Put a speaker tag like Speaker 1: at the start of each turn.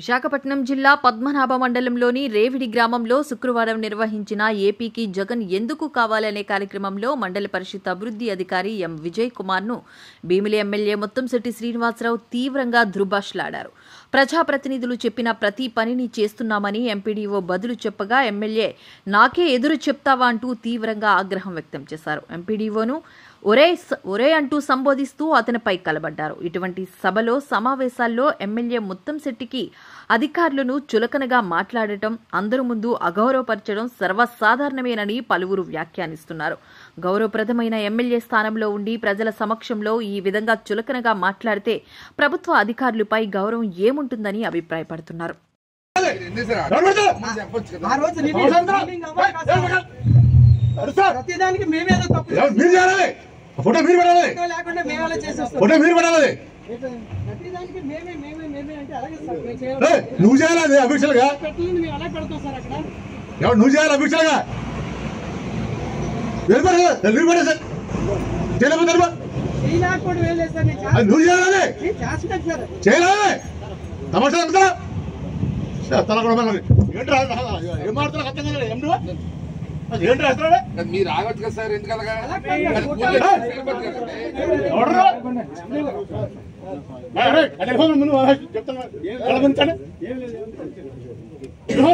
Speaker 1: విశాఖపట్నం జిల్లా పద్మనాభ మండలంలోని రేవిడి గ్రామంలో శుక్రవారం నిర్వహించిన ఏపీకి జగన్ ఎందుకు కావాలనే కార్యక్రమంలో మండల పరిషత్ అభివృద్ధి అధికారి ఎం విజయ్ కుమార్ ను భీమిలి ఎమ్మెల్యే ముత్తంశెట్టి శ్రీనివాసరావు తీవ్రంగా దుర్భాషలాడారు ప్రజాప్రతినిధులు చెప్పిన ప్రతి పనిని చేస్తున్నామని ఎంపీడీఓ బదులు చెప్పగా ఎమ్మెల్యే నాకే ఎదురు చెప్తావా అంటూ తీవ్రంగా ఆగ్రహం వ్యక్తం చేశారు ఎంపీడీఓను ఒరే స- ఒరే అంటూ సంబోధిస్తూ అతనిపై కలబడ్డారు ఇటువంటి సభలో సమావేశాల్లో ఎమ్మెల్యే ముత్తంశెట్టికి అధికారులను చులకనగా మాట్లాడటం అందరి ముందు అగౌరవపరచడం సర్వసాధారణమేనని పలువురు వ్యాఖ్యానిస్తున్నారు గౌరవప్రదమైన ఎమ్మెల్యే స్థానంలో ఉండి ప్రజల సమక్షంలో ఈ విధంగా చులకనగా మాట్లాడితే ప్రభుత్వ అధికారులపై గౌరవం ఏముంటుందని అభిప్రాయపడుతున్నారు
Speaker 2: ఆ రోజు రివ్యూ- రివ్యూయింగ్ అవ్వాలి కదా సార్. ప్రతిదానికి మేమేదో తప్పు
Speaker 3: మీరు చేయాలి ఫోటో మీరు పెట్టాలి
Speaker 2: చేస్తాం లేకుండా మేమేలా చేసేస్తాం
Speaker 3: ఫోటో మీరు పెట్టాలి
Speaker 2: ప్రతిదానికి మేమే మేమే మేమే అంటే అలాగే సార్ మేము చేయాలి.
Speaker 3: ఏయ్, నువ్వు చేయాలి అది అభిక్షలుగా
Speaker 2: పెట్టాలని మేము అలా పెడతాం సార్ అక్కడ
Speaker 3: ఎవరు నువ్వు చేయాలి అభిక్షలుగా వెళ్ళిపోయి నువ్వు పెట్టా సార్ చేయలేకపోతే వెళ్ళిపో.
Speaker 2: చేయలేకపోవడం ఏం లేదు సార్ నేను
Speaker 3: అది
Speaker 2: చేస్తాను.
Speaker 3: నువ్వు చేయాలి
Speaker 2: నేను చేస్తాను సార్
Speaker 3: చేయాలి తమాషా ఎంత తల కూడా మనకి ఏంట్రా ఏం మాడుతున్నా అర్థం కాదు ఏం నువ్వు? అది ఏంట్రా అసలు
Speaker 4: అది మీరు ఆగొచ్చు కదా సార్ ఎందుకు అలాగా
Speaker 2: అలా కాదు సార్.
Speaker 4: అది
Speaker 2: ఫోటో-
Speaker 4: ఊళ్ళో వెళ్ళిపోతుంది కదండి.
Speaker 3: ఎవడరా అరే, అరే, టెలిఫోన్ ముందు చెప్తాను ఎలా గుంచాలి? ఇదిగో,